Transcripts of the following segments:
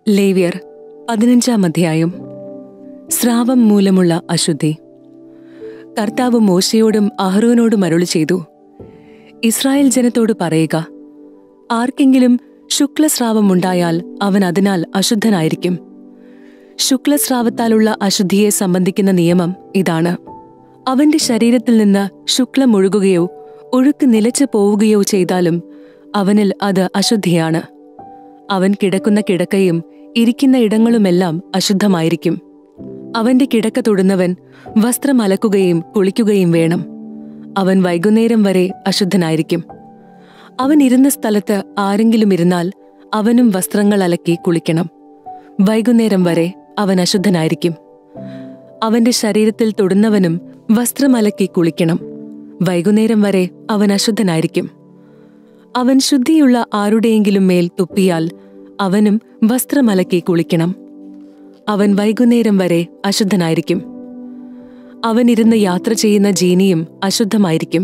ലേവ്യർ പതിനഞ്ചാം അധ്യായം സ്രാവം മൂലമുള്ള അശുദ്ധി കർത്താവ് മോശയോടും അഹ്റോനോടും അരുളി ചെയ്തു ഇസ്രായേൽ ജനത്തോട് പറയുക ആർക്കെങ്കിലും ശുക്ലസ്രാവം ഉണ്ടായാൽ അവൻ അതിനാൽ അശുദ്ധനായിരിക്കും ശുക്ലസ്രാവത്താലുള്ള അശുദ്ധിയെ സംബന്ധിക്കുന്ന നിയമം ഇതാണ് അവന്റെ ശരീരത്തിൽ നിന്ന് ശുക്ലം ഒഴുകുകയോ ഒഴുക്ക് നിലച്ചു പോവുകയോ ചെയ്താലും അവനിൽ അത് അശുദ്ധിയാണ് അവൻ കിടക്കുന്ന കിടക്കയും ഇരിക്കുന്ന ഇടങ്ങളുമെല്ലാം അശുദ്ധമായിരിക്കും അവന്റെ കിടക്ക തൊടുന്നവൻ വസ്ത്രം അലക്കുകയും കുളിക്കുകയും വേണം അവൻ വൈകുന്നേരം വരെ അശുദ്ധനായിരിക്കും അവൻ ഇരുന്ന സ്ഥലത്ത് ആരെങ്കിലും ഇരുന്നാൽ അവനും വസ്ത്രങ്ങൾ അലക്കി കുളിക്കണം വൈകുന്നേരം വരെ അവൻ അശുദ്ധനായിരിക്കും അവന്റെ ശരീരത്തിൽ തൊടുന്നവനും വസ്ത്രം അലക്കി കുളിക്കണം വൈകുന്നേരം വരെ അവൻ അശുദ്ധനായിരിക്കും അവൻ ശുദ്ധിയുള്ള ആരുടെയെങ്കിലും മേൽ തുപ്പിയാൽ അവനും വസ്ത്രമലക്കി കുളിക്കണം അവൻ വൈകുന്നേരം വരെ അശുദ്ധനായിരിക്കും അവൻ ഇരുന്ന് യാത്ര ചെയ്യുന്ന ജീനിയും അശുദ്ധമായിരിക്കും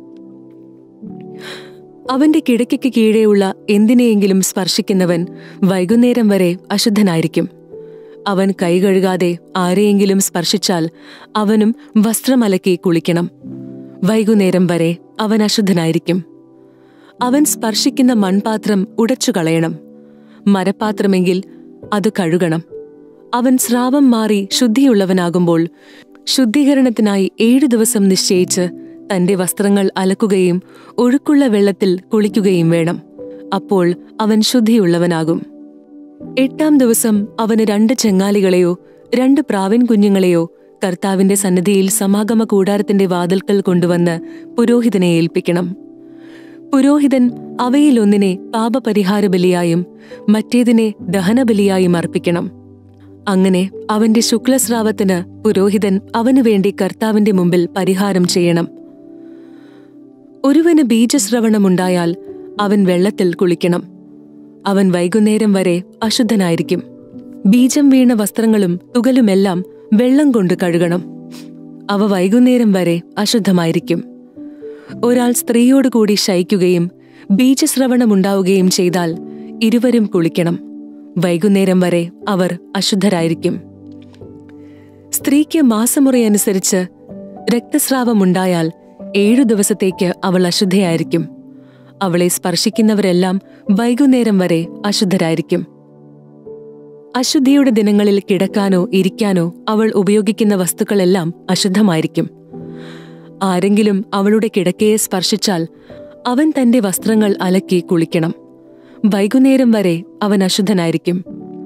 അവന്റെ കിടക്കയ്ക്ക് കീഴെയുള്ള എന്തിനെയെങ്കിലും സ്പർശിക്കുന്നവൻ വൈകുന്നേരം വരെ അശുദ്ധനായിരിക്കും അവൻ കൈ കഴുകാതെ ആരെയെങ്കിലും സ്പർശിച്ചാൽ അവനും വസ്ത്രമലക്കി കുളിക്കണം വൈകുന്നേരം വരെ അവൻ അശുദ്ധനായിരിക്കും അവൻ സ്പർശിക്കുന്ന മൺപാത്രം ഉടച്ചു കളയണം മരപ്പാത്രമെങ്കിൽ അത് കഴുകണം അവൻ സ്രാവം മാറി ശുദ്ധിയുള്ളവനാകുമ്പോൾ ശുദ്ധീകരണത്തിനായി ഏഴു ദിവസം നിശ്ചയിച്ച് തന്റെ വസ്ത്രങ്ങൾ അലക്കുകയും ഒഴുക്കുള്ള വെള്ളത്തിൽ കുളിക്കുകയും വേണം അപ്പോൾ അവൻ ശുദ്ധിയുള്ളവനാകും എട്ടാം ദിവസം അവന് രണ്ട് ചെങ്ങാലികളെയോ രണ്ട് പ്രാവിൻ കുഞ്ഞുങ്ങളെയോ കർത്താവിന്റെ സന്നിധിയിൽ സമാഗമ കൂടാരത്തിന്റെ വാതിൽക്കൽ കൊണ്ടുവന്ന് പുരോഹിതനെ ഏൽപ്പിക്കണം പുരോഹിതൻ അവയിലൊന്നിനെ പാപപരിഹാര ബലിയായും മറ്റേതിനെ ദഹനബലിയായും അർപ്പിക്കണം അങ്ങനെ അവന്റെ ശുക്ലസ്രാവത്തിന് പുരോഹിതൻ അവനു വേണ്ടി കർത്താവിന്റെ മുമ്പിൽ പരിഹാരം ചെയ്യണം ഒരുവന് ബീജസ്രവണമുണ്ടായാൽ അവൻ വെള്ളത്തിൽ കുളിക്കണം അവൻ വൈകുന്നേരം വരെ അശുദ്ധനായിരിക്കും ബീജം വീണ വസ്ത്രങ്ങളും തുകലുമെല്ലാം വെള്ളം കൊണ്ട് കഴുകണം അവ വൈകുന്നേരം വരെ അശുദ്ധമായിരിക്കും ഒരാൾ സ്ത്രീയോട് കൂടി ശയിക്കുകയും ബീജസ്രവണമുണ്ടാവുകയും ചെയ്താൽ ഇരുവരും കുളിക്കണം വൈകുന്നേരം വരെ അവർ അശുദ്ധരായിരിക്കും സ്ത്രീക്ക് മാസമുറയനുസരിച്ച് രക്തസ്രാവമുണ്ടായാൽ ഏഴു ദിവസത്തേക്ക് അവൾ അശുദ്ധയായിരിക്കും അവളെ സ്പർശിക്കുന്നവരെല്ലാം വൈകുന്നേരം വരെ അശുദ്ധരായിരിക്കും അശുദ്ധിയുടെ ദിനങ്ങളിൽ കിടക്കാനോ ഇരിക്കാനോ അവൾ ഉപയോഗിക്കുന്ന വസ്തുക്കളെല്ലാം അശുദ്ധമായിരിക്കും ആരെങ്കിലും അവളുടെ കിടക്കയെ സ്പർശിച്ചാൽ അവൻ തന്റെ വസ്ത്രങ്ങൾ അലക്കി കുളിക്കണം വൈകുന്നേരം വരെ അവൻ അശുദ്ധനായിരിക്കും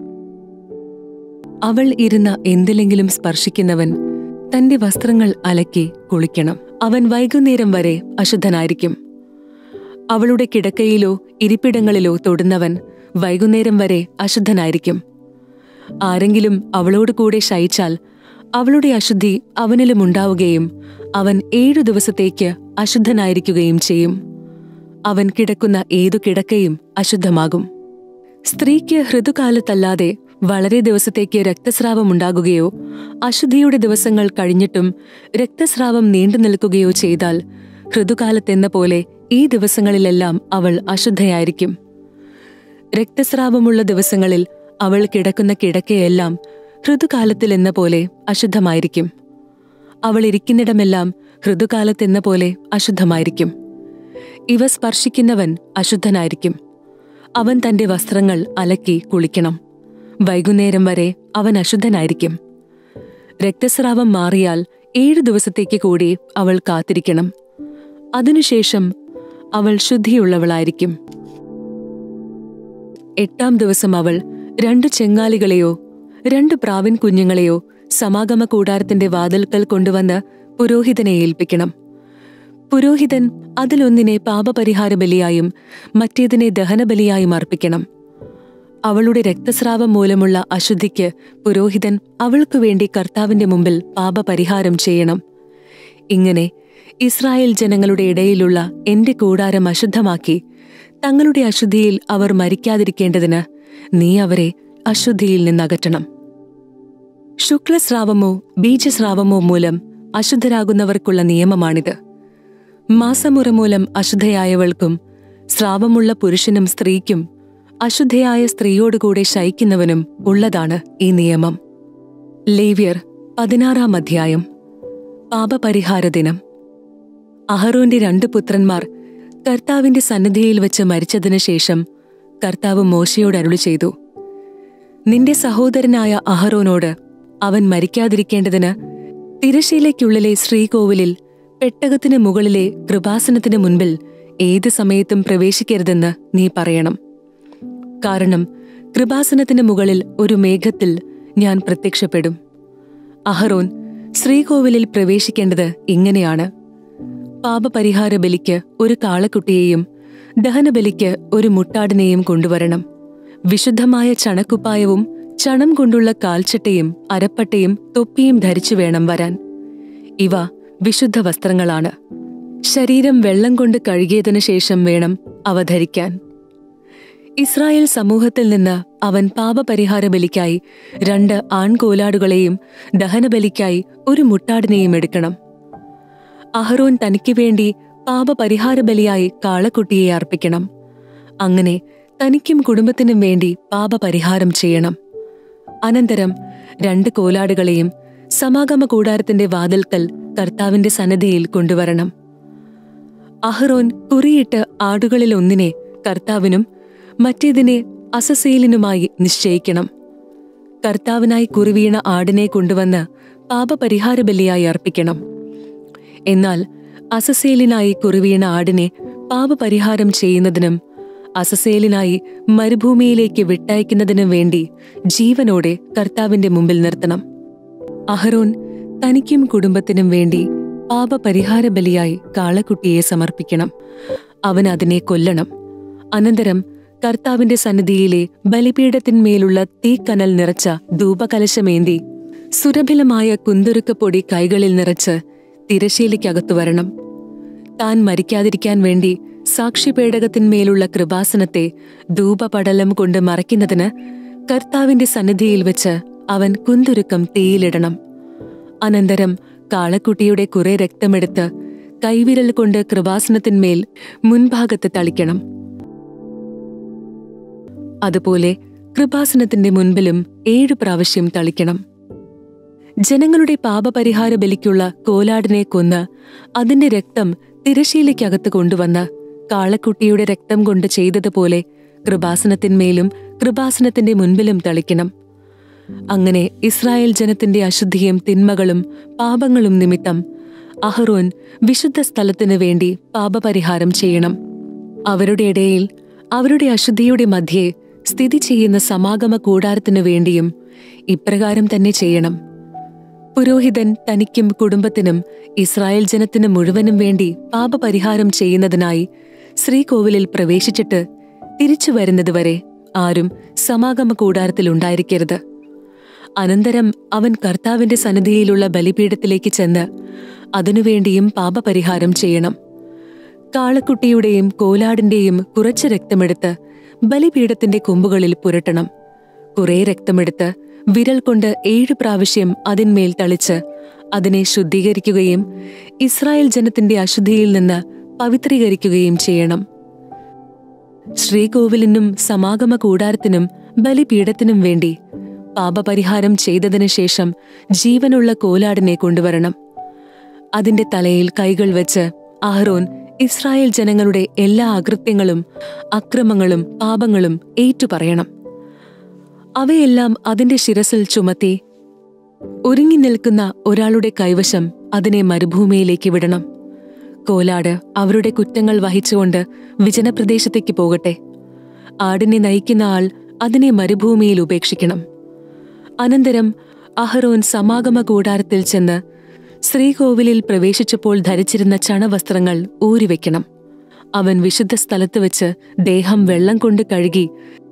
അവൾ ഇരുന്ന എന്തിലെങ്കിലും സ്പർശിക്കുന്നവൻ തന്റെ വസ്ത്രങ്ങൾ അലക്കി കുളിക്കണം അവൻ വൈകുന്നേരം വരെ അശുദ്ധനായിരിക്കും അവളുടെ കിടക്കയിലോ ഇരിപ്പിടങ്ങളിലോ തൊടുന്നവൻ വൈകുന്നേരം വരെ അശുദ്ധനായിരിക്കും ആരെങ്കിലും അവളോട് കൂടെ ശയിച്ചാൽ അവളുടെ അശുദ്ധി അവനിലും ഉണ്ടാവുകയും അവൻ ഏഴു ദിവസത്തേക്ക് അശുദ്ധനായിരിക്കുകയും ചെയ്യും അവൻ കിടക്കുന്ന ഏതു കിടക്കയും അശുദ്ധമാകും സ്ത്രീക്ക് ഋതുകാലത്തല്ലാതെ വളരെ ദിവസത്തേക്ക് രക്തസ്രാവം ഉണ്ടാകുകയോ അശുദ്ധിയുടെ ദിവസങ്ങൾ കഴിഞ്ഞിട്ടും രക്തസ്രാവം നീണ്ടു നിൽക്കുകയോ ചെയ്താൽ ഋതുകാലത്തെന്ന പോലെ ഈ ദിവസങ്ങളിലെല്ലാം അവൾ അശുദ്ധയായിരിക്കും രക്തസ്രാവമുള്ള ദിവസങ്ങളിൽ അവൾ കിടക്കുന്ന കിടക്കയെല്ലാം ഋതുകാലത്തിലെന്ന പോലെ അശുദ്ധമായിരിക്കും അവൾ ഇരിക്കുന്നിടമെല്ലാം ഋതുകാലത്തെന്ന പോലെ അശുദ്ധമായിരിക്കും ഇവ സ്പർശിക്കുന്നവൻ അശുദ്ധനായിരിക്കും അവൻ തന്റെ വസ്ത്രങ്ങൾ അലക്കി കുളിക്കണം വൈകുന്നേരം വരെ അവൻ അശുദ്ധനായിരിക്കും രക്തസ്രാവം മാറിയാൽ ഏഴു ദിവസത്തേക്ക് കൂടി അവൾ കാത്തിരിക്കണം അതിനുശേഷം അവൾ ശുദ്ധിയുള്ളവളായിരിക്കും എട്ടാം ദിവസം അവൾ രണ്ട് ചെങ്ങാലികളെയോ രണ്ട് പ്രാവിൻ കുഞ്ഞുങ്ങളെയോ സമാഗമ കൂടാരത്തിന്റെ വാതിൽക്കൽ കൊണ്ടുവന്ന് പുരോഹിതനെ ഏൽപ്പിക്കണം പുരോഹിതൻ അതിലൊന്നിനെ പാപപരിഹാര ബലിയായും മറ്റേതിനെ ദഹനബലിയായും അർപ്പിക്കണം അവളുടെ രക്തസ്രാവം മൂലമുള്ള അശുദ്ധിക്ക് പുരോഹിതൻ അവൾക്കു വേണ്ടി കർത്താവിന്റെ മുമ്പിൽ പാപപരിഹാരം ചെയ്യണം ഇങ്ങനെ ഇസ്രായേൽ ജനങ്ങളുടെ ഇടയിലുള്ള എന്റെ കൂടാരം അശുദ്ധമാക്കി തങ്ങളുടെ അശുദ്ധിയിൽ അവർ മരിക്കാതിരിക്കേണ്ടതിന് നീ അവരെ അശുദ്ധിയിൽ നിന്നകറ്റണം ശുക്ലസ്രാവമോ ബീജസ്രാവമോ മൂലം അശുദ്ധരാകുന്നവർക്കുള്ള നിയമമാണിത് മാസമുറ മൂലം അശുദ്ധയായവൾക്കും സ്രാവമുള്ള പുരുഷനും സ്ത്രീക്കും അശുദ്ധയായ സ്ത്രീയോടുകൂടെ ശയിക്കുന്നവനും ഉള്ളതാണ് ഈ നിയമം ലേവ്യർ പതിനാറാം അധ്യായം പാപപരിഹാര ദിനം അഹറോന്റെ രണ്ട് പുത്രന്മാർ കർത്താവിന്റെ സന്നിധിയിൽ വെച്ച് മരിച്ചതിനു ശേഷം കർത്താവ് മോശയോട് അരുളി ചെയ്തു നിന്റെ സഹോദരനായ അഹറോനോട് അവൻ മരിക്കാതിരിക്കേണ്ടതിന് തിരശീലയ്ക്കുള്ളിലെ ശ്രീകോവിലിൽ പെട്ടകത്തിന് മുകളിലെ കൃപാസനത്തിന് മുൻപിൽ ഏത് സമയത്തും പ്രവേശിക്കരുതെന്ന് നീ പറയണം കാരണം കൃപാസനത്തിന് മുകളിൽ ഒരു മേഘത്തിൽ ഞാൻ പ്രത്യക്ഷപ്പെടും അഹറോൻ ശ്രീകോവിലിൽ പ്രവേശിക്കേണ്ടത് ഇങ്ങനെയാണ് പാപപരിഹാര ബലിക്ക് ഒരു കാളക്കുട്ടിയെയും ദഹനബലിക്ക് ഒരു മുട്ടാടിനെയും കൊണ്ടുവരണം വിശുദ്ധമായ ചണക്കുപ്പായവും ചണം കൊണ്ടുള്ള കാൽച്ചട്ടയും അരപ്പട്ടയും തൊപ്പിയും ധരിച്ചു വേണം വരാൻ ഇവ വിശുദ്ധ വസ്ത്രങ്ങളാണ് ശരീരം വെള്ളം കൊണ്ട് കഴുകിയതിനു ശേഷം വേണം അവ ധരിക്കാൻ ഇസ്രായേൽ സമൂഹത്തിൽ നിന്ന് അവൻ പാപപരിഹാര ബലിക്കായി രണ്ട് ആൺകോലാടുകളെയും ദഹനബലിക്കായി ഒരു മുട്ടാടിനെയും എടുക്കണം അഹറോൻ തനിക്ക് വേണ്ടി പാപപരിഹാര ബലിയായി കാളക്കുട്ടിയെ അർപ്പിക്കണം അങ്ങനെ തനിക്കും കുടുംബത്തിനും വേണ്ടി പാപപരിഹാരം ചെയ്യണം അനന്തരം രണ്ട് കോലാടുകളെയും സമാഗമ കൂടാരത്തിന്റെ വാതിൽക്കൽ കർത്താവിന്റെ സന്നദ്ധിയിൽ കൊണ്ടുവരണം അഹ്റോൻ കുറിയിട്ട് ആടുകളിൽ ഒന്നിനെ കർത്താവിനും മറ്റേതിനെ അസസേലിനുമായി നിശ്ചയിക്കണം കർത്താവിനായി കുറിവീണ ആടിനെ കൊണ്ടുവന്ന് പാപപരിഹാര ബലിയായി അർപ്പിക്കണം എന്നാൽ അസസേലിനായി കുറിവീണ ആടിനെ പാപപരിഹാരം ചെയ്യുന്നതിനും അസസേലിനായി മരുഭൂമിയിലേക്ക് വിട്ടയക്കുന്നതിനും വേണ്ടി ജീവനോടെ കർത്താവിന്റെ മുമ്പിൽ നിർത്തണം അഹരോൻ തനിക്കും കുടുംബത്തിനും വേണ്ടി പാപപരിഹാര ബലിയായി കാളക്കുട്ടിയെ സമർപ്പിക്കണം അവൻ അതിനെ കൊല്ലണം അനന്തരം കർത്താവിന്റെ സന്നിധിയിലെ ബലിപീഠത്തിന്മേലുള്ള തീക്കനൽ നിറച്ച ധൂപകലശമേന്തി സുരഭിലമായ കുന്തുരുക്കപ്പൊടി കൈകളിൽ നിറച്ച് തിരശീലയ്ക്കകത്തു വരണം താൻ മരിക്കാതിരിക്കാൻ വേണ്ടി സാക്ഷിപേടകത്തിന്മേലുള്ള കൃപാസനത്തെ ധൂപപടലം കൊണ്ട് മറയ്ക്കുന്നതിന് കർത്താവിന്റെ സന്നിധിയിൽ വെച്ച് അവൻ കുന്തുരുക്കം തീയിലിടണം അനന്തരം കാളക്കുട്ടിയുടെ കുറെ രക്തമെടുത്ത് കൈവിരൽ കൊണ്ട് കൃപാസനത്തിന്മേൽ മുൻഭാഗത്ത് തളിക്കണം അതുപോലെ കൃപാസനത്തിന്റെ മുൻപിലും ഏഴു പ്രാവശ്യം തളിക്കണം ജനങ്ങളുടെ പാപപരിഹാര ബലിക്കുള്ള കോലാടിനെ കൊന്ന് അതിന്റെ രക്തം തിരശീലയ്ക്കകത്ത് കൊണ്ടുവന്ന് കാളക്കുട്ടിയുടെ രക്തം കൊണ്ട് ചെയ്തതുപോലെ കൃപാസനത്തിന്മേലും കൃപാസനത്തിന്റെ മുൻപിലും തളിക്കണം അങ്ങനെ ഇസ്രായേൽ ജനത്തിന്റെ അശുദ്ധിയും തിന്മകളും പാപങ്ങളും നിമിത്തം അഹ്റോൻ വിശുദ്ധ സ്ഥലത്തിനു വേണ്ടി പാപപരിഹാരം ചെയ്യണം അവരുടെ ഇടയിൽ അവരുടെ അശുദ്ധിയുടെ മധ്യേ സ്ഥിതി ചെയ്യുന്ന സമാഗമ കൂടാരത്തിനു വേണ്ടിയും ഇപ്രകാരം തന്നെ ചെയ്യണം പുരോഹിതൻ തനിക്കും കുടുംബത്തിനും ഇസ്രായേൽ ജനത്തിന് മുഴുവനും വേണ്ടി പാപപരിഹാരം ചെയ്യുന്നതിനായി ശ്രീകോവിലിൽ പ്രവേശിച്ചിട്ട് തിരിച്ചു വരുന്നതുവരെ ആരും സമാഗമ കൂടാരത്തിൽ ഉണ്ടായിരിക്കരുത് അനന്തരം അവൻ കർത്താവിന്റെ സന്നിധിയിലുള്ള ബലിപീഠത്തിലേക്ക് ചെന്ന് അതിനുവേണ്ടിയും പാപപരിഹാരം ചെയ്യണം കാളക്കുട്ടിയുടെയും കോലാടിന്റെയും കുറച്ച് രക്തമെടുത്ത് ബലിപീഠത്തിന്റെ കൊമ്പുകളിൽ പുരട്ടണം കുറെ രക്തമെടുത്ത് വിരൽ കൊണ്ട് ഏഴ് പ്രാവശ്യം അതിന്മേൽ തളിച്ച് അതിനെ ശുദ്ധീകരിക്കുകയും ഇസ്രായേൽ ജനത്തിന്റെ അശുദ്ധിയിൽ നിന്ന് പവിത്രീകരിക്കുകയും ചെയ്യണം ശ്രീകോവിലിനും സമാഗമ കൂടാരത്തിനും ബലിപീഠത്തിനും വേണ്ടി പാപപരിഹാരം ചെയ്തതിനു ശേഷം ജീവനുള്ള കോലാടിനെ കൊണ്ടുവരണം അതിന്റെ തലയിൽ കൈകൾ വെച്ച് അഹ്റോൻ ഇസ്രായേൽ ജനങ്ങളുടെ എല്ലാ അകൃത്യങ്ങളും അക്രമങ്ങളും പാപങ്ങളും ഏറ്റുപറയണം അവയെല്ലാം അതിന്റെ ശിരസിൽ ചുമത്തി ഒരുങ്ങി നിൽക്കുന്ന ഒരാളുടെ കൈവശം അതിനെ മരുഭൂമിയിലേക്ക് വിടണം കോലാട് അവരുടെ കുറ്റങ്ങൾ വഹിച്ചുകൊണ്ട് വിജനപ്രദേശത്തേക്ക് പോകട്ടെ ആടിനെ നയിക്കുന്ന ആൾ അതിനെ മരുഭൂമിയിൽ ഉപേക്ഷിക്കണം അനന്തരം അഹ്റോൻ സമാഗമ കൂടാരത്തിൽ ചെന്ന് ശ്രീകോവിലിൽ പ്രവേശിച്ചപ്പോൾ ധരിച്ചിരുന്ന ചണവസ്ത്രങ്ങൾ ഊരിവെക്കണം അവൻ വിശുദ്ധ സ്ഥലത്ത് വെച്ച് ദേഹം വെള്ളം കൊണ്ട് കഴുകി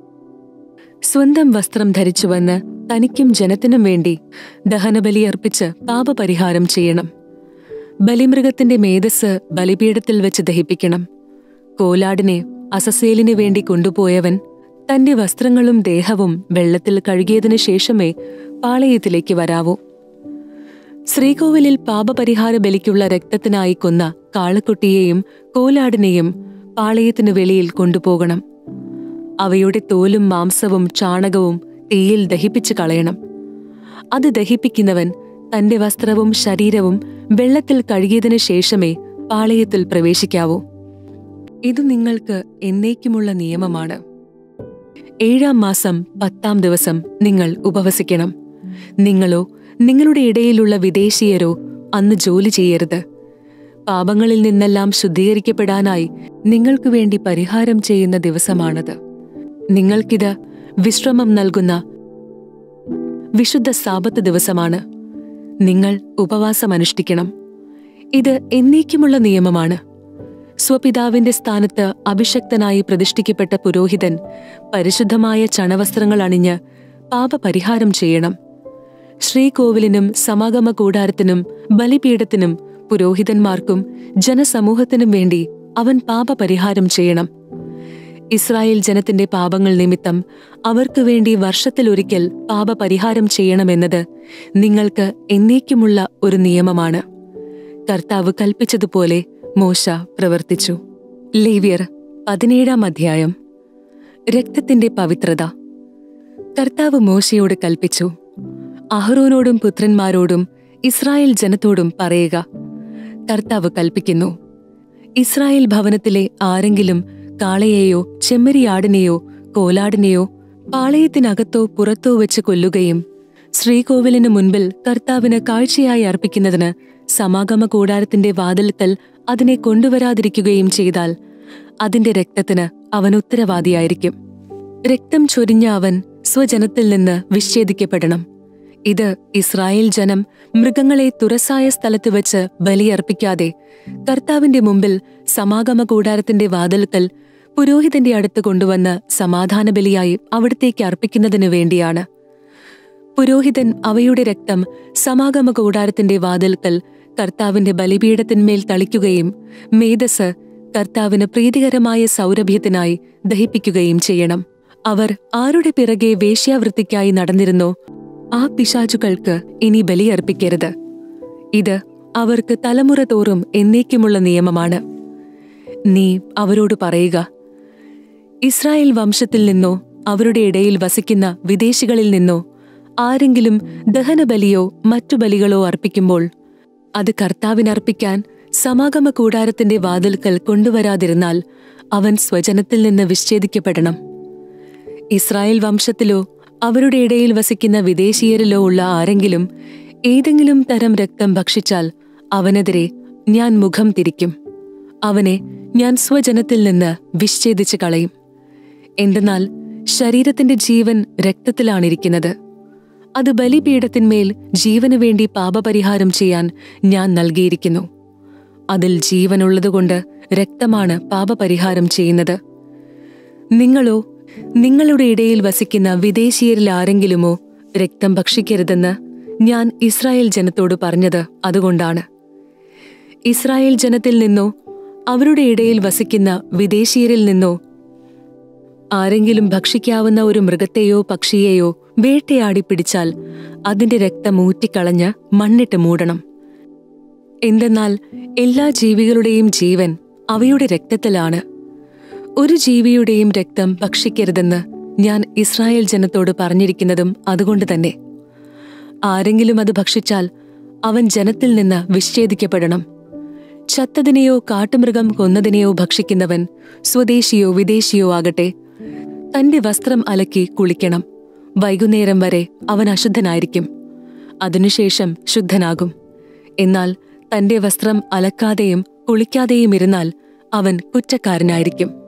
സ്വന്തം വസ്ത്രം ധരിച്ചുവന്ന് തനിക്കും ജനത്തിനും വേണ്ടി ദഹനബലി അർപ്പിച്ച് പാപപരിഹാരം ചെയ്യണം ബലിമൃഗത്തിന്റെ മേധസ് ബലിപീഠത്തിൽ വെച്ച് ദഹിപ്പിക്കണം കോലാടിനെ അസസേലിനു വേണ്ടി കൊണ്ടുപോയവൻ തന്റെ വസ്ത്രങ്ങളും ദേഹവും വെള്ളത്തിൽ കഴുകിയതിനു ശേഷമേ പാളയത്തിലേക്ക് വരാവൂ ശ്രീകോവിലിൽ പാപപരിഹാര ബലിക്കുള്ള രക്തത്തിനായി കൊന്ന കാളക്കുട്ടിയെയും കോലാടിനെയും പാളയത്തിനു വെളിയിൽ കൊണ്ടുപോകണം അവയുടെ തോലും മാംസവും ചാണകവും തീയിൽ ദഹിപ്പിച്ചു കളയണം അത് ദഹിപ്പിക്കുന്നവൻ തന്റെ വസ്ത്രവും ശരീരവും വെള്ളത്തിൽ കഴുകിയതിനു ശേഷമേ പാളയത്തിൽ പ്രവേശിക്കാവൂ ഇത് നിങ്ങൾക്ക് എന്നേക്കുമുള്ള നിയമമാണ് ഏഴാം മാസം പത്താം ദിവസം നിങ്ങൾ ഉപവസിക്കണം നിങ്ങളോ നിങ്ങളുടെ ഇടയിലുള്ള വിദേശീയരോ അന്ന് ജോലി ചെയ്യരുത് പാപങ്ങളിൽ നിന്നെല്ലാം ശുദ്ധീകരിക്കപ്പെടാനായി നിങ്ങൾക്കു വേണ്ടി പരിഹാരം ചെയ്യുന്ന ദിവസമാണത് നിങ്ങൾക്കിത് വിശ്രമം നൽകുന്ന വിശുദ്ധ സാപത്ത് ദിവസമാണ് നിങ്ങൾ ഉപവാസം അനുഷ്ഠിക്കണം ഇത് എന്നേക്കുമുള്ള നിയമമാണ് സ്വപിതാവിന്റെ സ്ഥാനത്ത് അഭിഷക്തനായി പ്രതിഷ്ഠിക്കപ്പെട്ട പുരോഹിതൻ പരിശുദ്ധമായ ചണവസ്ത്രങ്ങൾ അണിഞ്ഞ് പാപപരിഹാരം ചെയ്യണം ശ്രീകോവിലിനും സമാഗമ കൂടാരത്തിനും ബലിപീഠത്തിനും പുരോഹിതന്മാർക്കും ജനസമൂഹത്തിനും വേണ്ടി അവൻ പാപപരിഹാരം ചെയ്യണം ഇസ്രായേൽ ജനത്തിന്റെ പാപങ്ങൾ നിമിത്തം അവർക്കു വേണ്ടി വർഷത്തിലൊരിക്കൽ പാപപരിഹാരം ചെയ്യണമെന്നത് നിങ്ങൾക്ക് എന്നേക്കുമുള്ള ഒരു നിയമമാണ് കർത്താവ് കൽപ്പിച്ചതുപോലെ മോശ പ്രവർത്തിച്ചു ലേവ്യർ പതിനേഴാം അധ്യായം രക്തത്തിന്റെ പവിത്രത കർത്താവ് മോശയോട് കൽപ്പിച്ചു അഹ്റോനോടും പുത്രന്മാരോടും ഇസ്രായേൽ ജനത്തോടും പറയുക കർത്താവ് കൽപ്പിക്കുന്നു ഇസ്രായേൽ ഭവനത്തിലെ ആരെങ്കിലും കാളയെയോ ചെമ്മരിയാടിനെയോ കോലാടിനെയോ പാളയത്തിനകത്തോ പുറത്തോ വെച്ച് കൊല്ലുകയും ശ്രീകോവിലിന് മുൻപിൽ കർത്താവിന് കാഴ്ചയായി അർപ്പിക്കുന്നതിന് സമാഗമ കൂടാരത്തിന്റെ വാതിൽക്കൽ അതിനെ കൊണ്ടുവരാതിരിക്കുകയും ചെയ്താൽ അതിന്റെ രക്തത്തിന് അവൻ ഉത്തരവാദിയായിരിക്കും രക്തം ചൊരിഞ്ഞ അവൻ സ്വജനത്തിൽ നിന്ന് വിച്ഛേദിക്കപ്പെടണം ഇത് ഇസ്രായേൽ ജനം മൃഗങ്ങളെ തുറസായ സ്ഥലത്ത് വെച്ച് ബലിയർപ്പിക്കാതെ കർത്താവിന്റെ മുമ്പിൽ സമാഗമ കൂടാരത്തിന്റെ വാതിൽക്കൽ പുരോഹിതന്റെ അടുത്ത് കൊണ്ടുവന്ന് സമാധാന ബലിയായി അവിടത്തേക്ക് അർപ്പിക്കുന്നതിനു വേണ്ടിയാണ് പുരോഹിതൻ അവയുടെ രക്തം സമാഗമ കൂടാരത്തിന്റെ വാതിൽക്കൽ കർത്താവിന്റെ ബലിപീഠത്തിന്മേൽ തളിക്കുകയും മേധസ് കർത്താവിന് പ്രീതികരമായ സൗരഭ്യത്തിനായി ദഹിപ്പിക്കുകയും ചെയ്യണം അവർ ആരുടെ പിറകെ വേശ്യാവൃത്തിക്കായി നടന്നിരുന്നോ ആ പിശാചുകൾക്ക് ഇനി ബലിയർപ്പിക്കരുത് ഇത് അവർക്ക് തലമുറ തോറും എന്നേക്കുമുള്ള നിയമമാണ് നീ അവരോട് പറയുക ഇസ്രായേൽ വംശത്തിൽ നിന്നോ അവരുടെ ഇടയിൽ വസിക്കുന്ന വിദേശികളിൽ നിന്നോ ആരെങ്കിലും ദഹനബലിയോ മറ്റു ബലികളോ അർപ്പിക്കുമ്പോൾ അത് കർത്താവിനർപ്പിക്കാൻ സമാഗമ കൂടാരത്തിന്റെ വാതിൽക്കൽ കൊണ്ടുവരാതിരുന്നാൽ അവൻ സ്വജനത്തിൽ നിന്ന് വിച്ഛേദിക്കപ്പെടണം ഇസ്രായേൽ വംശത്തിലോ അവരുടെ ഇടയിൽ വസിക്കുന്ന വിദേശീയരിലോ ഉള്ള ആരെങ്കിലും ഏതെങ്കിലും തരം രക്തം ഭക്ഷിച്ചാൽ അവനെതിരെ ഞാൻ മുഖം തിരിക്കും അവനെ ഞാൻ സ്വജനത്തിൽ നിന്ന് വിച്ഛേദിച്ച് കളയും എന്തെന്നാൽ ശരീരത്തിന്റെ ജീവൻ രക്തത്തിലാണിരിക്കുന്നത് അത് ബലിപീഠത്തിന്മേൽ ജീവനു വേണ്ടി പാപപരിഹാരം ചെയ്യാൻ ഞാൻ നൽകിയിരിക്കുന്നു അതിൽ ജീവനുള്ളതുകൊണ്ട് രക്തമാണ് പാപപരിഹാരം ചെയ്യുന്നത് നിങ്ങളോ നിങ്ങളുടെ ഇടയിൽ വസിക്കുന്ന വിദേശീയരിൽ ആരെങ്കിലുമോ രക്തം ഭക്ഷിക്കരുതെന്ന് ഞാൻ ഇസ്രായേൽ ജനത്തോട് പറഞ്ഞത് അതുകൊണ്ടാണ് ഇസ്രായേൽ ജനത്തിൽ നിന്നോ അവരുടെ ഇടയിൽ വസിക്കുന്ന വിദേശീയരിൽ നിന്നോ ആരെങ്കിലും ഭക്ഷിക്കാവുന്ന ഒരു മൃഗത്തെയോ പക്ഷിയെയോ വേട്ടയാടി പിടിച്ചാൽ അതിന്റെ രക്തം ഊറ്റിക്കളഞ്ഞ് മണ്ണിട്ട് മൂടണം എന്തെന്നാൽ എല്ലാ ജീവികളുടെയും ജീവൻ അവയുടെ രക്തത്തിലാണ് ഒരു ജീവിയുടെയും രക്തം ഭക്ഷിക്കരുതെന്ന് ഞാൻ ഇസ്രായേൽ ജനത്തോട് പറഞ്ഞിരിക്കുന്നതും അതുകൊണ്ട് തന്നെ ആരെങ്കിലും അത് ഭക്ഷിച്ചാൽ അവൻ ജനത്തിൽ നിന്ന് വിച്ഛേദിക്കപ്പെടണം ചത്തതിനെയോ കാട്ടുമൃഗം കൊന്നതിനെയോ ഭക്ഷിക്കുന്നവൻ സ്വദേശിയോ വിദേശിയോ ആകട്ടെ തന്റെ വസ്ത്രം അലക്കി കുളിക്കണം വൈകുന്നേരം വരെ അവൻ അശുദ്ധനായിരിക്കും അതിനുശേഷം ശുദ്ധനാകും എന്നാൽ തന്റെ വസ്ത്രം അലക്കാതെയും കുളിക്കാതെയും ഇരുന്നാൽ അവൻ കുറ്റക്കാരനായിരിക്കും